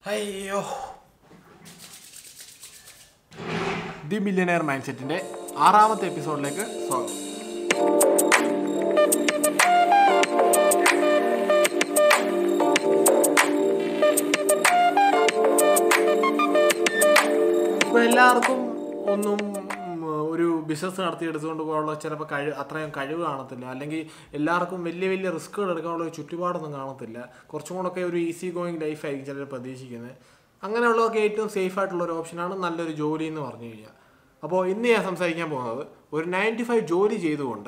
അയ്യോ the millionaire mind സെറ്റിന്റെ ആറാമത്തെ എപ്പിസോഡിലേക്ക് സ്വാഗതം ഇപ്പൊ എല്ലാവർക്കും ഒന്നും ഉം, ഒരു ബിസിനസ് നടത്തിയെടുത്തുകൊണ്ട് പോകാനുള്ള ചിലപ്പോൾ കഴിവ് അത്രയും കഴിവ് കാണത്തില്ല അല്ലെങ്കിൽ എല്ലാവർക്കും വലിയ വലിയ റിസ്ക്കുകൾ എടുക്കാനുള്ള ഒരു ചുറ്റുപാടൊന്നും കാണത്തില്ല കുറച്ചും കൂടെ ഒക്കെ ഒരു ഈസി ഗോയിങ് ലൈഫ് ആയിരിക്കും ചിലർ പ്രതീക്ഷിക്കുന്നത് അങ്ങനെയുള്ളവർക്ക് ഏറ്റവും സേഫ് ആയിട്ടുള്ള ഒരു ഓപ്ഷനാണ് നല്ലൊരു ജോലി എന്ന് പറഞ്ഞു കഴിഞ്ഞാൽ അപ്പോൾ ഇന്ന് ഞാൻ സംസാരിക്കാൻ പോകുന്നത് ഒരു നയൻറ്റി ഫൈവ് ജോലി ചെയ്തുകൊണ്ട്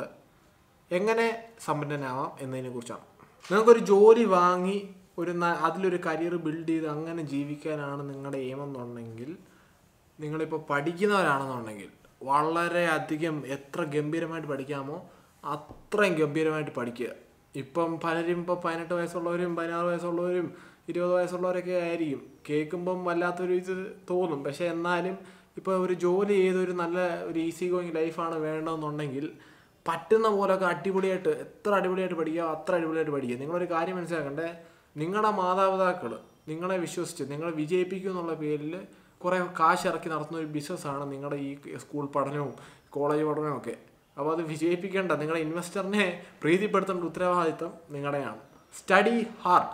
എങ്ങനെ സമ്പന്നനാവാം എന്നതിനെ കുറിച്ചാണ് നിങ്ങൾക്കൊരു ജോലി വാങ്ങി ഒരു ന- അതിലൊരു കരിയർ ബിൽഡ് ചെയ്ത് അങ്ങനെ ജീവിക്കാനാണ് നിങ്ങളുടെ എയിം എന്നുണ്ടെങ്കിൽ നിങ്ങളിപ്പോൾ പഠിക്കുന്നവരാണെന്നുണ്ടെങ്കിൽ വളരെയധികം എത്ര ഗംഭീരമായിട്ട് പഠിക്കാമോ അത്രയും ഗംഭീരമായിട്ട് പഠിക്കുക ഇപ്പം പലരും ഇപ്പോൾ പതിനെട്ട് വയസ്സുള്ളവരും പതിനാറ് വയസ്സുള്ളവരും ഇരുപത് വയസ്സുള്ളവരൊക്കെ ആയിരിക്കും കേൾക്കുമ്പം വല്ലാത്തൊരു ഇത് തോന്നും പക്ഷേ എന്നാലും ഇപ്പോൾ ഒരു ജോലി ചെയ്ത് ഒരു നല്ല ഒരു ഈസി ഗോയിങ് ലൈഫാണ് വേണ്ടതെന്നുണ്ടെങ്കിൽ പറ്റുന്ന പോലൊക്കെ അടിപൊളിയായിട്ട് എത്ര അടിപൊളിയായിട്ട് പഠിക്കുക അത്ര അടിപൊളിയായിട്ട് പഠിക്കുക നിങ്ങളൊരു കാര്യം മനസ്സിലാക്കണ്ടേ നിങ്ങളുടെ മാതാപിതാക്കൾ നിങ്ങളെ വിശ്വസിച്ച് നിങ്ങളെ വിജയിപ്പിക്കും എന്നുള്ള പേരിൽ കുറേ കാശ് ഇറക്കി നടത്തുന്ന ഒരു ബിസിനസ്സാണ് നിങ്ങളുടെ ഈ സ്കൂൾ പഠനവും കോളേജ് പഠനവും ഒക്കെ അപ്പോൾ അത് വിജയിപ്പിക്കേണ്ട നിങ്ങളുടെ ഇൻവെസ്റ്ററിനെ പ്രീതിപ്പെടുത്തേണ്ട ഉത്തരവാദിത്തം നിങ്ങളുടെയാണ് സ്റ്റഡി ഹാർഡ്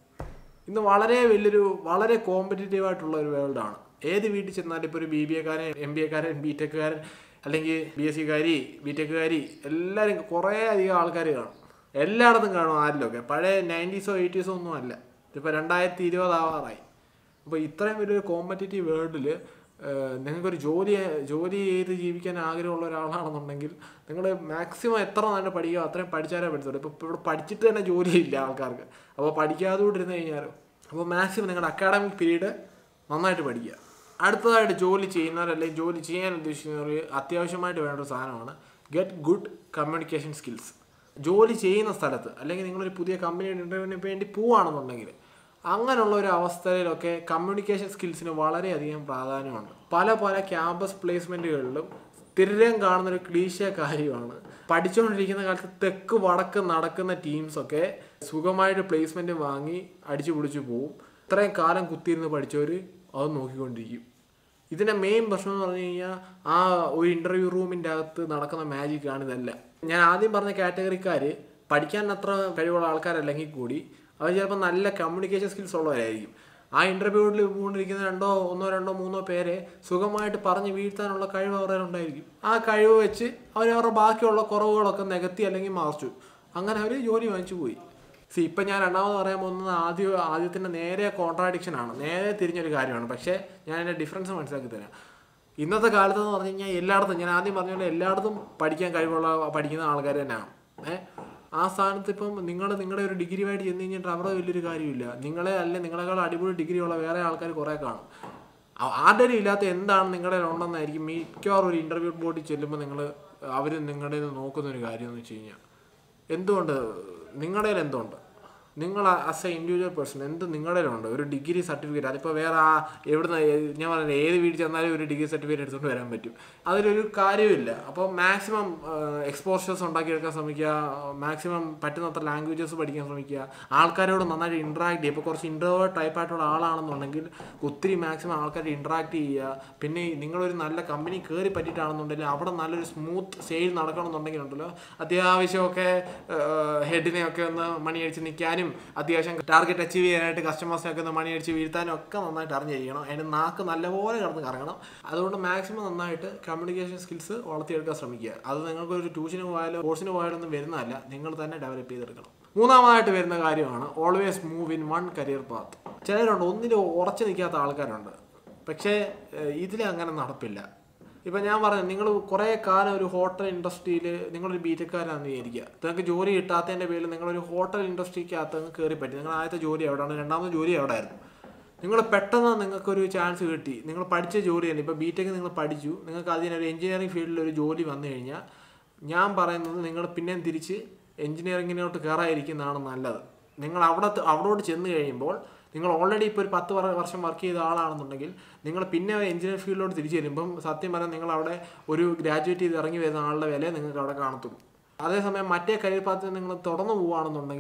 ഇന്ന് വളരെ വലിയൊരു വളരെ കോമ്പറ്റീറ്റീവ് ആയിട്ടുള്ള ഒരു വേൾഡാണ് ഏത് വീട്ടിൽ ചെന്നാലും ഇപ്പോൾ ഒരു ബി ബി എക്കാരൻ എം ബി എക്കാരൻ ബി ടെക്കുകാരൻ അല്ലെങ്കിൽ ബി എസ് സിക്കാരി ബി ടെക്കുകാരി എല്ലാവരും കുറേ അധികം ആൾക്കാർ കാണും എല്ലായിടത്തും കാണും ആരിലൊക്കെ പഴയ നയൻറ്റീസോ എയ്റ്റീസോ ഒന്നും അല്ല ഇപ്പോൾ രണ്ടായിരത്തി ഇരുപതാവാറായി അപ്പോൾ ഇത്രയും വലിയൊരു കോമ്പറ്റേറ്റീവ് വേൾഡിൽ നിങ്ങൾക്കൊരു ജോലി ജോലി ചെയ്ത് ജീവിക്കാൻ ആഗ്രഹമുള്ള ഒരാളാണെന്നുണ്ടെങ്കിൽ നിങ്ങൾ മാക്സിമം എത്ര നല്ല പഠിക്കുക അത്രയും പഠിച്ചാലേ പറ്റത്തുള്ളൂ ഇപ്പോൾ ഇവിടെ പഠിച്ചിട്ട് തന്നെ ജോലിയില്ല ആൾക്കാർക്ക് അപ്പോൾ പഠിക്കാതെ ഇരുന്ന് കഴിഞ്ഞാലോ അപ്പോൾ മാക്സിമം നിങ്ങളുടെ അക്കാഡമിക് പീരീഡ് നന്നായിട്ട് പഠിക്കുക അടുത്തതായിട്ട് ജോലി ചെയ്യുന്നവർ അല്ലെങ്കിൽ ജോലി ചെയ്യാൻ ഉദ്ദേശിക്കുന്നവർ അത്യാവശ്യമായിട്ട് വേണ്ട ഒരു സാധനമാണ് ഗെറ്റ് ഗുഡ് കമ്മ്യൂണിക്കേഷൻ സ്കിൽസ് ജോലി ചെയ്യുന്ന സ്ഥലത്ത് അല്ലെങ്കിൽ നിങ്ങളൊരു പുതിയ കമ്പനിയുടെ ഇൻ്റർവ്യൂവിന് വേണ്ടി പോവുകയാണെന്നുണ്ടെങ്കിൽ അങ്ങനെയുള്ള ഒരു അവസ്ഥയിലൊക്കെ കമ്മ്യൂണിക്കേഷൻ സ്കിൽസിന് വളരെയധികം പ്രാധാന്യമുണ്ട് പല പല ക്യാമ്പസ് പ്ലേസ്മെൻറ്റുകളിലും സ്ഥിരം കാണുന്ന ഒരു ക്ലീശ കാര്യമാണ് പഠിച്ചുകൊണ്ടിരിക്കുന്ന കാലത്ത് തെക്ക് വടക്ക് നടക്കുന്ന ടീംസൊക്കെ സുഖമായിട്ട് പ്ലേസ്മെൻറ്റ് വാങ്ങി അടിച്ചു പിടിച്ചു പോവും ഇത്രയും കാലം കുത്തിയിരുന്ന് പഠിച്ചവർ അത് നോക്കിക്കൊണ്ടിരിക്കും ഇതിൻ്റെ മെയിൻ പ്രശ്നം എന്ന് പറഞ്ഞു കഴിഞ്ഞാൽ ആ ഒരു ഇൻ്റർവ്യൂ റൂമിൻ്റെ അകത്ത് നടക്കുന്ന മാജിക് ആണ് ഇതല്ല ഞാൻ ആദ്യം പറഞ്ഞ കാറ്റഗറിക്കാർ പഠിക്കാൻ അത്ര കഴിവുള്ള ആൾക്കാരല്ലെങ്കിൽ കൂടി അവർ ചിലപ്പോൾ നല്ല കമ്മ്യൂണിക്കേഷൻ സ്കിൽസ് ഉള്ളവരായിരിക്കും ആ ഇൻ്റർവ്യൂവിൽ പോകൊണ്ടിരിക്കുന്ന രണ്ടോ ഒന്നോ രണ്ടോ മൂന്നോ പേരെ സുഖമായിട്ട് പറഞ്ഞ് വീഴ്ത്താനുള്ള കഴിവ് അവരുടെ ഉണ്ടായിരിക്കും ആ കഴിവ് വെച്ച് അവർ അവരുടെ ബാക്കിയുള്ള കുറവുകളൊക്കെ നികത്തി അല്ലെങ്കിൽ മറച്ചു അങ്ങനെ അവർ ജോലി വാങ്ങിച്ചു പോയി സി ഇപ്പം ഞാൻ രണ്ടാമത് പറയാൻ പോകുന്നത് ആദ്യ ആദ്യത്തിൻ്റെ നേരെ കോൺട്രാഡിക്ഷൻ ആണ് നേരെ തിരിഞ്ഞൊരു കാര്യമാണ് പക്ഷേ ഞാൻ അതിൻ്റെ ഡിഫറൻസ് മനസ്സിലാക്കി തരാം ഇന്നത്തെ കാലത്ത് എന്ന് പറഞ്ഞു കഴിഞ്ഞാൽ എല്ലായിടത്തും ഞാൻ ആദ്യം പറഞ്ഞ പോലെ എല്ലായിടത്തും പഠിക്കാൻ കഴിവുള്ള പഠിക്കുന്ന ആൾക്കാർ തന്നെയാണ് ഏഹ് ആ സ്ഥാനത്ത് ഇപ്പം നിങ്ങൾ നിങ്ങളുടെ ഒരു ഡിഗ്രിയുമായിട്ട് ചെന്ന് കഴിഞ്ഞിട്ട് അവിടെ വലിയൊരു കാര്യമില്ല നിങ്ങളെ അല്ലെ നിങ്ങളെക്കാൾ അടിപൊളി ഡിഗ്രി ഉള്ള വേറെ ആൾക്കാർ കുറേ കാണും ആ- ആരുടെയും ഇല്ലാത്ത എന്താണ് നിങ്ങളുടെ ഉണ്ടെന്നായിരിക്കും മിക്കവാറും ഒരു ഇൻ്റർവ്യൂ ബോർഡിൽ ചെല്ലുമ്പോൾ നിങ്ങൾ അവർ നിങ്ങളുടെ കയ്യിൽ നിന്ന് നോക്കുന്ന ഒരു കാര്യം എന്ന് വെച്ച് കഴിഞ്ഞാൽ എന്തുകൊണ്ട് നിങ്ങളുടെ കയ്യിൽ എന്തുണ്ട് നിങ്ങൾ ആസ് എ ഇൻഡിവിജ്വൽ പേഴ്സൺ എന്ത് നിങ്ങളുടെ കയ്യിലുണ്ട് ഒരു ഡിഗ്രി സർട്ടിഫിക്കറ്റ് അതിപ്പോൾ വേറെ ആ എവിടുന്ന് ഏ- ഞാൻ പറഞ്ഞ ഏത് വീട്ടിൽ ചെന്നാലും ഒരു ഡിഗ്രി സർട്ടിഫിക്കറ്റ് എടുത്തുകൊണ്ട് വരാൻ പറ്റും അതിലൊരു കാര്യമില്ല അപ്പോൾ മാക്സിമം എക്സ്പോഷേഴ്സ് ഉണ്ടാക്കിയെടുക്കാൻ ശ്രമിക്കുക മാക്സിമം പറ്റുന്നത്ര ലാംഗ്വേജസ് പഠിക്കാൻ ശ്രമിക്കുക ആൾക്കാരോട് നന്നായിട്ട് ഇൻട്രാക്ട് ചെയ്യുക ഇപ്പോൾ കുറച്ച് ഇൻട്രോവേർട്ട് ടൈപ്പ് ആയിട്ടുള്ള ആളാണെന്നുണ്ടെങ്കിൽ ഒത്തിരി മാക്സിമം ആൾക്കാർ ഇൻട്രാക്ട് ചെയ്യുക പിന്നെ നിങ്ങളൊരു നല്ല കമ്പനി കയറി പറ്റിയിട്ടാണെന്നുണ്ടെങ്കിൽ അവിടെ നല്ലൊരു സ്മൂത്ത് സെയിൽ നടക്കണമെന്നുണ്ടെങ്കിൽ ഉണ്ടല്ലോ അത്യാവശ്യമൊക്കെ ഹെഡിനെയൊക്കെ ഒന്ന് മണി അടിച്ച് നിൽക്കാനും അത്യാവശ്യം ടാർഗറ്റ് അച്ചീവ് ചെയ്യാനായിട്ട് കസ്റ്റമേഴ്സിനൊക്കെ ഒന്ന് മണി അടിച്ച് വീഴ്ത്താനും ഒക്കെ നന്നായിട്ട് അറിഞ്ഞിരിക്കണം അതിൻ്റെ നാക്ക് നല്ലപോലെ കിടന്ന് കറങ്ങണം അതുകൊണ്ട് മാക്സിമം നന്നായിട്ട് കമ്മ്യൂണിക്കേഷൻ സ്കിൽസ് വളർത്തിയെടുക്കാൻ ശ്രമിക്കുക അത് നിങ്ങൾക്ക് ഒരു ട്യൂഷന് പോയാലോ കോഴ്സിന് പോയാലോ ഒന്നും വരുന്നതല്ല നിങ്ങൾ തന്നെ ഡെവലപ്പ് ചെയ്തെടുക്കണം മൂന്നാമതായിട്ട് വരുന്ന കാര്യമാണ് always move in one career path ചിലരുണ്ട് ഒന്നിലും ഉറച്ചു നിൽക്കാത്ത ആൾക്കാരുണ്ട് പക്ഷേ ഇതിൽ അങ്ങനെ നടപ്പില്ല ഇപ്പം ഞാൻ പറഞ്ഞു നിങ്ങൾ കുറേ കാലം ഒരു ഹോട്ടൽ ഇൻഡസ്ട്രിയിൽ നിങ്ങളൊരു ബിടെക്കാരാണെന്ന് വിചാരിക്കുക നിങ്ങൾക്ക് ജോലി കിട്ടാത്തതിൻ്റെ പേരിൽ നിങ്ങളൊരു ഹോട്ടൽ ഇൻഡസ്ട്രിക്കകത്ത് അങ്ങ് കയറി പറ്റി നിങ്ങൾ ആദ്യത്തെ ജോലി എവിടെയാണ് രണ്ടാമത്തെ ജോലി എവിടെ ആയിരുന്നു നിങ്ങൾ പെട്ടെന്ന് നിങ്ങൾക്കൊരു ചാൻസ് കിട്ടി നിങ്ങൾ പഠിച്ച ജോലി തന്നെ ഇപ്പോൾ ബിടെക്ക് നിങ്ങൾ പഠിച്ചു നിങ്ങൾക്ക് അതിനൊരു എഞ്ചിനീയറിംഗ് ഫീൽഡിൽ ഒരു ജോലി വന്നു കഴിഞ്ഞാൽ ഞാൻ പറയുന്നത് നിങ്ങൾ പിന്നെയും തിരിച്ച് എഞ്ചിനീയറിങ്ങിനോട്ട് കയറാതിരിക്കുന്നതാണ് നല്ലത് നിങ്ങൾ അവിടെ അവിടോട്ട് ചെന്ന് കഴിയുമ്പോൾ നിങ്ങൾ ഓൾറെഡി ഇപ്പോൾ ഒരു പത്ത് വർ- വർഷം വർക്ക് ചെയ്ത ആളാണെന്നുണ്ടെങ്കിൽ നിങ്ങൾ പിന്നെ എഞ്ചിനീയറിംഗ് ഫീൽഡിലോട്ട് തിരിച്ചു വരുമ്പം സത്യം പറഞ്ഞാൽ നിങ്ങൾ അവിടെ ഒരു ഗ്രാജുവേറ്റ് ചെയ്ത് ഇറങ്ങി വരുന്ന ആളുടെ വില നിങ്ങൾക്ക് അവിടെ കാണത്തുള്ളൂ അതേസമയം മറ്റേ കരിയർ പാത്തിൽ നിങ്ങൾ തുടർന്ന് പോവുകയാണെന്നുണ്ടെങ്കിൽ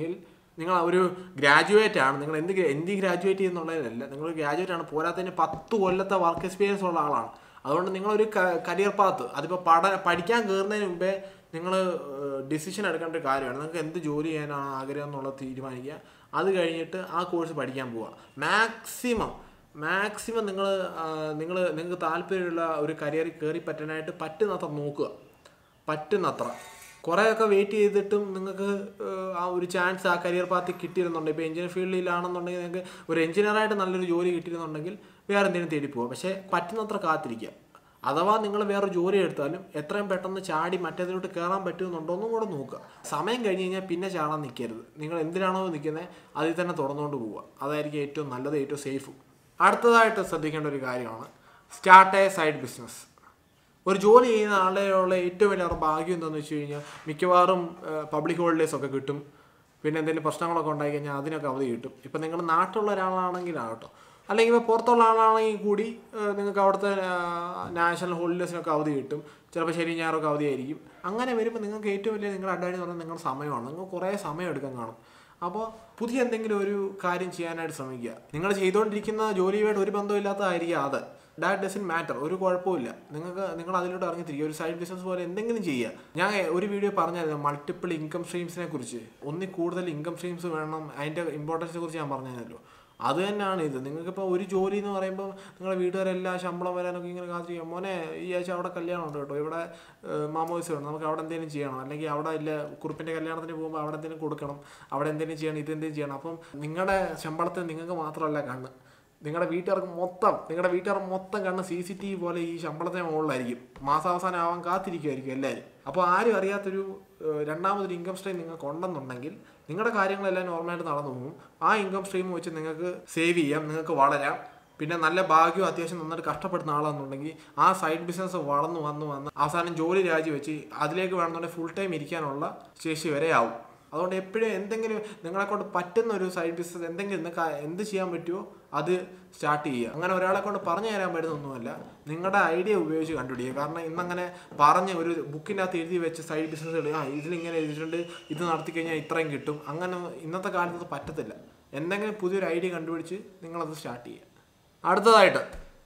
നിങ്ങൾ ഒരു ഗ്രാജുവേറ്റ് ആണ് നിങ്ങൾ എന്ത് gra- എന്ത് ഗ്രാജുവേറ്റ് ചെയ്യുന്നുള്ളതിലല്ല നിങ്ങൾ ഗ്രാജുവേറ്റ് ആണ് പോരാത്തതിന് പത്ത് കൊല്ലത്തെ വർക്ക് എക്സ്പീരിയൻസ് ഉള്ള ആളാണ് അതുകൊണ്ട് നിങ്ങളൊരു കരിയർ പാത്ത് അതിപ്പോൾ പഠ പഠിക്കാൻ കയറുന്നതിന് മുമ്പേ നിങ്ങൾ ഡിസിഷൻ എടുക്കേണ്ട ഒരു കാര്യമാണ് നിങ്ങൾക്ക് എന്ത് ജോലി ചെയ്യാനാണ് ആഗ്രഹം എന്നുള്ളത് തീരുമാനിക്കുക അത് കഴിഞ്ഞിട്ട് ആ കോഴ്സ് പഠിക്കാൻ പോവുക മാക്സിമം മാക്സിമം നിങ്ങൾ നിങ്ങൾ നിങ്ങൾക്ക് താല്പര്യമുള്ള ഒരു കരിയറിൽ കയറി പറ്റാനായിട്ട് പറ്റുന്നത്ര നോക്കുക പറ്റുന്നത്ര കുറേയൊക്കെ വെയിറ്റ് ചെയ്തിട്ടും നിങ്ങൾക്ക് ഏഹ്, ആ ഒരു ചാൻസ് ആ കരിയർ പാത്തിൽ കിട്ടിയിരുന്നുണ്ട് ഇപ്പോൾ എഞ്ചിനീയർ ഫീൽഡിലാണെന്നുണ്ടെങ്കിൽ നിങ്ങൾക്ക് ഒരു എഞ്ചിനീയറായിട്ട് നല്ലൊരു ജോലി കിട്ടിയിരുന്നുണ്ടെങ്കിൽ വേറെ എന്തെങ്കിലും തേടി പോവുക പക്ഷേ പറ്റുന്നത്ര കാത്തിരിക്കുക അഥവാ നിങ്ങൾ വേറെ ജോലി എടുത്താലും എത്രയും പെട്ടെന്ന് ചാടി മറ്റേതിലോട്ട് കയറാൻ പറ്റുന്നുണ്ടോന്നും കൂടെ നോക്കുക സമയം കഴിഞ്ഞ് കഴിഞ്ഞാൽ പിന്നെ ചാടാൻ നിൽക്കരുത് നിങ്ങൾ എന്തിനാണോ നിൽക്കുന്നത് അതിൽ തന്നെ തുടർന്നുകൊണ്ട് പോവുക അതായിരിക്കും ഏറ്റവും നല്ലത് ഏറ്റവും സേഫ് അടുത്തതായിട്ട് ശ്രദ്ധിക്കേണ്ട ഒരു കാര്യമാണ് സ്റ്റാർട്ട് എ സൈഡ് ബിസിനസ് ഒരു ജോലി ചെയ്യുന്ന ആളുടെയുള്ള ഏറ്റവും വലിയ അവരുടെ ഭാഗ്യം എന്താണെന്ന് വെച്ച് കഴിഞ്ഞാൽ മിക്കവാറും പബ്ലിക് ഹോളിഡേയ്സ് ഒക്കെ കിട്ടും പിന്നെ എന്തെങ്കിലും പ്രശ്നങ്ങളൊക്കെ ഉണ്ടായി കഴിഞ്ഞാൽ അതിനൊക്കെ അവധി കിട്ടും ഇപ്പം നിങ്ങൾ നാട്ടിലുള്ള ഒരാളാണെങ്കിലാകട്ടോ അല്ലെങ്കിൽ ഇപ്പോൾ പുറത്തുള്ള ആളാണെങ്കിൽ കൂടി ഏഹ്, നിങ്ങൾക്ക് അവിടുത്തെ നാഷണൽ ഹോളിഡേയ്സിനൊക്കെ അവധി കിട്ടും ചിലപ്പോൾ ശനി ഞായറൊക്കെ അവധിയായിരിക്കും അങ്ങനെ വരുമ്പോൾ നിങ്ങൾക്ക് ഏറ്റവും വലിയ നിങ്ങളുടെ അഡ്വാൻറ്റേജ് എന്ന് പറഞ്ഞാൽ നിങ്ങളുടെ സമയമാണ് നിങ്ങൾ കുറേ സമയം എടുക്കാൻ കാണും അപ്പോൾ പുതിയ എന്തെങ്കിലും ഒരു കാര്യം ചെയ്യാനായിട്ട് ശ്രമിക്കുക നിങ്ങൾ ചെയ്തുകൊണ്ടിരിക്കുന്ന ജോലിയുമായിട്ട് ഒരു ബന്ധമില്ലാത്തതായിരിക്കും അത് ദാറ്റ് ഡസൻ മാറ്റർ ഒരു കുഴപ്പമില്ല നിങ്ങൾക്ക് നിങ്ങൾ അതിലോട്ട് ഇറങ്ങി തിരികെ ഒരു സൈഡ് ബിസിനസ് പോലെ എന്തെങ്കിലും ചെയ്യുക ഞാൻ ഒരു വീഡിയോ പറഞ്ഞായിരുന്നു മൾട്ടിപ്പിൾ ഇൻകം സ്ട്രീംസിനെ കുറിച്ച് ഒന്നിൽ കൂടുതൽ ഇൻകം സ്ട്രീംസ് വേണം അതിൻ്റെ ഇമ്പോർട്ടൻസിനെ കുറിച്ച് ഞാൻ പറഞ്ഞല്ലോ അത് തന്നെയാണ് ഇത് നിങ്ങൾക്കിപ്പോൾ ഒരു ജോലി എന്ന് പറയുമ്പോൾ നിങ്ങളുടെ വീട്ടുകാരെല്ലാം ശമ്പളം വരാനൊക്കെ ഇങ്ങനെ കാത്തിരിക്കും മോനെ ഈ ആഴ്ച അവിടെ കല്യാണം ഉണ്ട് കേട്ടോ ഇവിടെ മാമോദിസം ഉണ്ട് നമുക്ക് അവിടെ എന്തെങ്കിലും ചെയ്യണം അല്ലെങ്കിൽ അവിടെ ഇല്ല കുറുപ്പിൻ്റെ കല്യാണത്തിന് പോകുമ്പോൾ അവിടെ എന്തെങ്കിലും കൊടുക്കണം അവിടെ എന്തെങ്കിലും ചെയ്യണം ഇതെന്തെങ്കിലും ചെയ്യണം അപ്പം നിങ്ങളുടെ ശമ്പളത്തിൽ നിങ്ങൾക്ക് മാത്രമല്ല കണ്ണ് നിങ്ങളുടെ വീട്ടുകാർക്ക് മൊത്തം നിങ്ങളുടെ വീട്ടുകാർ മൊത്തം കണ്ണ് സി സി ടി വി പോലെ ഈ ശമ്പളത്തിന് മുകളിലായിരിക്കും മാസാവസാനം ആവാൻ കാത്തിരിക്കുമായിരിക്കും എല്ലാവരും അപ്പോൾ ആരും അറിയാത്തൊരു ഏഹ്, രണ്ടാമതൊരു ഇൻകം സ്ട്രീം നിങ്ങൾക്ക് ഉണ്ടെന്നുണ്ടെങ്കിൽ നിങ്ങളുടെ കാര്യങ്ങളെല്ലാം നോർമലായിട്ട് നടന്നു പോകും ആ ഇൻകം സ്ട്രീം വെച്ച് നിങ്ങൾക്ക് സേവ് ചെയ്യാം നിങ്ങൾക്ക് വളരാം പിന്നെ നല്ല ഭാഗ്യം അത്യാവശ്യം നന്നായിട്ട് കഷ്ടപ്പെടുന്ന ആളാണെന്നുണ്ടെങ്കിൽ ആ സൈഡ് ബിസിനസ് വളർന്നു വന്ന് വന്ന് അവസാനം ജോലി രാജിവെച്ച് അതിലേക്ക് വേണമെന്നുണ്ടെങ്കിൽ ഫുൾ ടൈം ഇരിക്കാനുള്ള ശേഷി വരെ ആവും അതുകൊണ്ട് എപ്പോഴും എന്തെങ്കിലും നിങ്ങളെ കൊണ്ട് പറ്റുന്ന ഒരു സൈഡ് ബിസിനസ് എന്തെങ്കിലും നിങ്ങൾക്ക് എന്ത് ചെയ്യാൻ പറ്റുമോ അത് സ്റ്റാർട്ട് ചെയ്യുക അങ്ങനെ ഒരാളെ കൊണ്ട് പറഞ്ഞു തരാൻ പറ്റുന്നൊന്നുമല്ല നിങ്ങളുടെ ഐഡിയ ഉപയോഗിച്ച് കണ്ടുപിടിക്കുക കാരണം ഇന്നങ്ങനെ പറഞ്ഞ് ഒരു ബുക്കിനകത്ത് എഴുതി വെച്ച് സൈഡ് ബിസിനസ്സുകൾ ആ ഇതിലിങ്ങനെ എഴുതിയിട്ടുണ്ട് ഇത് നടത്തി കഴിഞ്ഞാൽ ഇത്രയും കിട്ടും അങ്ങനെ ഇന്നത്തെ കാലത്ത് അത് പറ്റത്തില്ല എന്തെങ്കിലും പുതിയൊരു ഐഡിയ കണ്ടുപിടിച്ച് നിങ്ങളത് സ്റ്റാർട്ട് ചെയ്യുക അടുത്തതായിട്ട്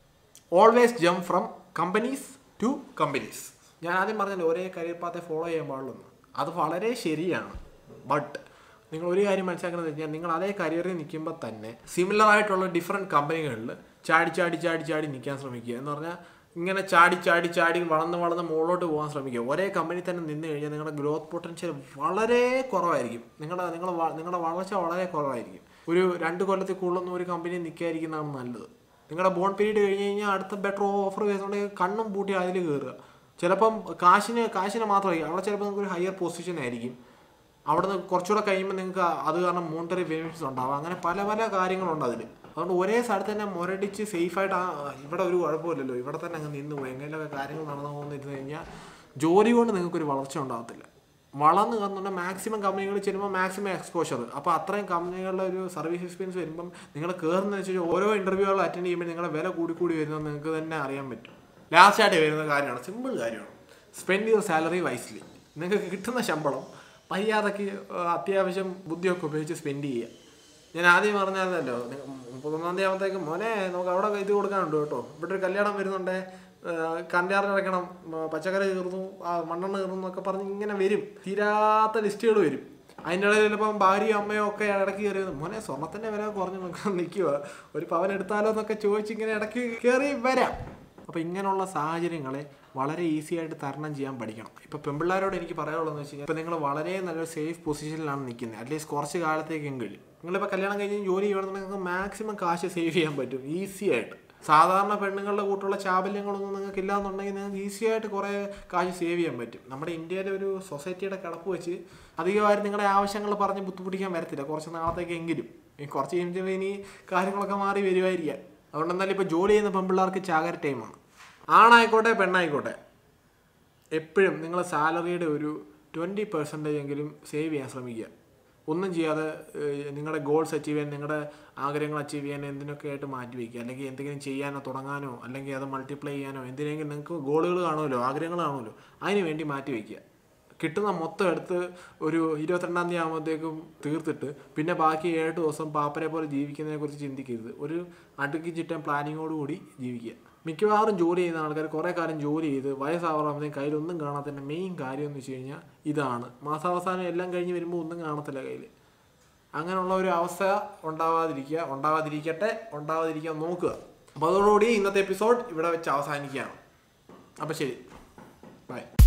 always jump from companies to companies ഞാൻ ആദ്യം പറഞ്ഞല്ലോ ഒരേ കരിയർ പാത്തെ ഫോളോ ചെയ്യാൻ പാടുള്ളൂ അത് വളരെ ശരിയാണ് ബട്ട് നിങ്ങൾ ഒരു കാര്യം മനസ്സിലാക്കുന്നത് വെച്ചാൽ നിങ്ങൾ അതേ കരിയറിൽ നിൽക്കുമ്പോൾ തന്നെ സിമിലർ ആയിട്ടുള്ള ഡിഫറെൻറ്റ് കമ്പനികളിൽ ചാടി ചാടി ചാടി ചാടി നിൽക്കാൻ ശ്രമിക്കുക എന്ന് പറഞ്ഞാൽ ഇങ്ങനെ ചാടി ചാടി ചാടി വളർന്ന് വളർന്ന് മുകളിലോട്ട് പോകാൻ ശ്രമിക്കുക ഒരേ കമ്പനി തന്നെ നിന്ന് കഴിഞ്ഞാൽ നിങ്ങളുടെ ഗ്രോത്ത് പൊട്ടൻഷ്യൽ വളരെ കുറവായിരിക്കും നിങ്ങളുടെ നിങ്ങളുടെ വ- നിങ്ങളുടെ വളർച്ച വളരെ കുറവായിരിക്കും ഒരു രണ്ട് കൊല്ലത്തിൽ കൂടുതലൊന്നും ഒരു കമ്പനി നിൽക്കാതിരിക്കുന്നതാണ് നല്ലത് നിങ്ങളുടെ ബോൺ പീരീഡ് കഴിഞ്ഞ് കഴിഞ്ഞാൽ അടുത്ത ബെറ്റർ ഓഫർ വരുന്നുണ്ടെങ്കിൽ കണ്ണും പൂട്ടി അതിൽ കയറുക ചിലപ്പം കാശിന് കാശിന് മാത്രമായിരിക്കും അവിടെ ചിലപ്പോൾ നിങ്ങൾക്ക് ഒരു ഹയർ പൊസിഷൻ ആയിരിക്കും അവിടെ നിന്ന് കുറച്ചുകൂടെ കഴിയുമ്പോൾ നിങ്ങൾക്ക് അത് കാരണം മോണിറ്ററി ബെനിഫിറ്റ്സ് ഉണ്ടാവും അങ്ങനെ പല പല കാര്യങ്ങളുണ്ട് അതിൽ അതുകൊണ്ട് ഒരേ സ്ഥലത്ത് തന്നെ മുരടിച്ച് സേഫായിട്ട് ആ ഇവിടെ ഒരു കുഴപ്പമില്ലല്ലോ ഇവിടെ തന്നെ അങ്ങ് നിന്ന് പോയി എങ്ങനെയൊക്കെ കാര്യങ്ങൾ നടന്നു പോകുന്നിരുന്നു കഴിഞ്ഞാൽ ജോലി കൊണ്ട് നിങ്ങൾക്കൊരു വളർച്ച ഉണ്ടാകത്തില്ല വളർന്ന് കന്നുണ്ടെങ്കിൽ മാക്സിമം കമ്പനികൾ ചെല്ലുമ്പോൾ മാക്സിമം എക്സ്പോഷർ അപ്പോൾ അത്രയും കമ്പനികളുടെ ഒരു സർവീസ് എക്സ്പീരിയൻസ് വരുമ്പം നിങ്ങൾ കയറുന്നതനുസരിച്ച് ഓരോ ഇൻ്റർവ്യൂകൾ അറ്റൻഡ് ചെയ്യുമ്പോൾ നിങ്ങളുടെ വില കൂടി കൂടി വരുന്നത് നിങ്ങൾക്ക് തന്നെ അറിയാൻ പറ്റും ലാസ്റ്റ് ആയിട്ട് വരുന്ന കാര്യമാണ് സിമ്പിൾ കാര്യമാണ് സ്പെൻഡ് യുവർ സാലറി വൈസ്ലി നിങ്ങൾക്ക് കിട്ടുന്ന ശമ്പളം മര്യാദയ്ക്ക് ഏഹ്, അത്യാവശ്യം ബുദ്ധിയൊക്കെ ഉപയോഗിച്ച് സ്പെൻഡ് ചെയ്യുക ഞാൻ ആദ്യം പറഞ്ഞായിരുന്നല്ലോ നി- മുപ്പത്തൊന്നാം തീയതി ആകുമ്പോഴത്തേക്കും മോനെ നമുക്ക് അവിടെ ഇത് കൊടുക്കാനുണ്ട് കേട്ടോ ഇവിടെ ഒരു കല്യാണം വരുന്നുണ്ട് കണ്ടാറിന് ഇറക്കണം ഉം, പച്ചക്കറി കീറുന്നു ആ, മണ്ണെണ്ണ കീറുന്നു എന്നൊക്കെ പറഞ്ഞ് ഇങ്ങനെ വരും തീരാത്ത ലിസ്റ്റുകൾ വരും അതിൻ്റെ ഇടയിൽ ചിലപ്പം ഭാര്യയും അമ്മയോ ഒക്കെ ഇടയ്ക്ക് കയറി വന്ന്, മോനെ സ്വർണത്തിൻ്റെ വില കുറഞ്ഞു നോക്കാൻ നിൽക്കുക ഒരു പവൻ എടുത്താലോ എന്നൊക്കെ ചോദിച്ച് ഇങ്ങനെ ഇടയ്ക്ക് കയറി വരാം അപ്പോൾ ഇങ്ങനെയുള്ള സാഹചര്യങ്ങളെ വളരെ ഈസി ആയിട്ട് തരണം ചെയ്യാൻ പഠിക്കണം ഇപ്പോൾ പെമ്പിള്ളാരോട് എനിക്ക് പറയാനുള്ളതെന്ന് വെച്ച് കഴിഞ്ഞാൽ ഇപ്പോൾ നിങ്ങൾ വളരെ നല്ലൊരു സേഫ് പൊസിഷനിലാണ് നിൽക്കുന്നത് അറ്റ്ലീസ്റ്റ് കുറച്ച് കാലത്തേക്കെങ്കിലും നിങ്ങളിപ്പോൾ കല്യാണം കഴിഞ്ഞ് ജോലി ചെയ്യണമെന്നുണ്ടെങ്കിൽ നിങ്ങൾക്ക് മാക്സിമം കാശ് സേവ് ചെയ്യാൻ പറ്റും ഈസി ആയിട്ട് സാധാരണ പെണ്ണുങ്ങളുടെ കൂട്ടുള്ള ചാബല്യങ്ങളൊന്നും നിങ്ങൾക്ക് ഇല്ലാന്നുണ്ടെങ്കിൽ നിങ്ങൾക്ക് ഈസി ആയിട്ട് കുറേ കാശ് സേവ് ചെയ്യാൻ പറ്റും നമ്മുടെ ഇന്ത്യയിലെ ഒരു സൊസൈറ്റിയുടെ കിടപ്പ് വെച്ച് അധികമായിട്ട് നിങ്ങളുടെ ആവശ്യങ്ങൾ പറഞ്ഞ് ബുദ്ധിമുട്ടിക്കാൻ വരത്തില്ല കുറച്ച് നാളത്തേക്കെങ്കിലും ഈ കുറച്ച് കഴിയുമ്പോൾ ഇനി കാര്യങ്ങളൊക്കെ മാറി വരുമായിരിക്കാം അതുകൊണ്ട് എന്നാലും ഇപ്പോൾ ജോലി ചെയ്യുന്ന പെൺപിള്ളേർക്ക് ചാകര ടൈമാണ് ആണായിക്കോട്ടെ പെണ്ണായിക്കോട്ടെ എപ്പോഴും നിങ്ങൾ സാലറിയുടെ ഒരു ട്വൻറ്റി പെർസെൻറ്റേജ് എങ്കിലും സേവ് ചെയ്യാൻ ശ്രമിക്കുക ഒന്നും ചെയ്യാതെ ഏഹ്, നിങ്ങളുടെ ഗോൾസ് അച്ചീവ് ചെയ്യാൻ നിങ്ങളുടെ ആഗ്രഹങ്ങൾ അച്ചീവ് ചെയ്യാൻ എന്തിനൊക്കെ ആയിട്ട് മാറ്റി വയ്ക്കുക അല്ലെങ്കിൽ എന്തെങ്കിലും ചെയ്യാനോ തുടങ്ങാനോ അല്ലെങ്കിൽ അത് മൾട്ടിപ്ലൈ ചെയ്യാനോ എന്തിനെങ്കിലും നിങ്ങൾക്ക് ഗോളുകൾ കാണുമല്ലോ ആഗ്രഹങ്ങൾ കാണുമല്ലോ അതിന് വേണ്ടി മാറ്റി വയ്ക്കുക കിട്ടുന്ന മൊത്തം എടുത്ത് ഒരു ഇരുപത്തിരണ്ടാം തീയതി ആകുമ്പോഴത്തേക്കും തീർത്തിട്ട് പിന്നെ ബാക്കി ഏഴ് ദിവസം പാപ്പനെ പോലെ ജീവിക്കുന്നതിനെ കുറിച്ച് ചിന്തിക്കരുത് ഒരു അടുക്കി ചിട്ടൻ പ്ലാനിങ്ങോടുകൂടി ജീവിക്കുക മിക്കവാറും ജോലി ചെയ്യുന്ന ആൾക്കാർ കുറേ കാലം ജോലി ചെയ്ത് വയസ്സാവാറാകുമ്പോഴത്തേക്കും കയ്യിലൊന്നും കാണാത്തതിൻ്റെ മെയിൻ കാര്യം എന്ന് വെച്ച് കഴിഞ്ഞാൽ ഇതാണ് മാസാവസാനം എല്ലാം കഴിഞ്ഞ് വരുമ്പോൾ ഒന്നും കാണത്തില്ല കയ്യിൽ അങ്ങനെയുള്ള ഒരു അവസ്ഥ ഉണ്ടാവാതിരിക്കുക ഉണ്ടാവാതിരിക്കട്ടെ ഉണ്ടാവാതിരിക്കാൻ നോക്കുക അപ്പോൾ അതോടുകൂടി ഇന്നത്തെ എപ്പിസോഡ് ഇവിടെ വെച്ച് അവസാനിക്കുകയാണ് അപ്പോൾ ശരി ബൈ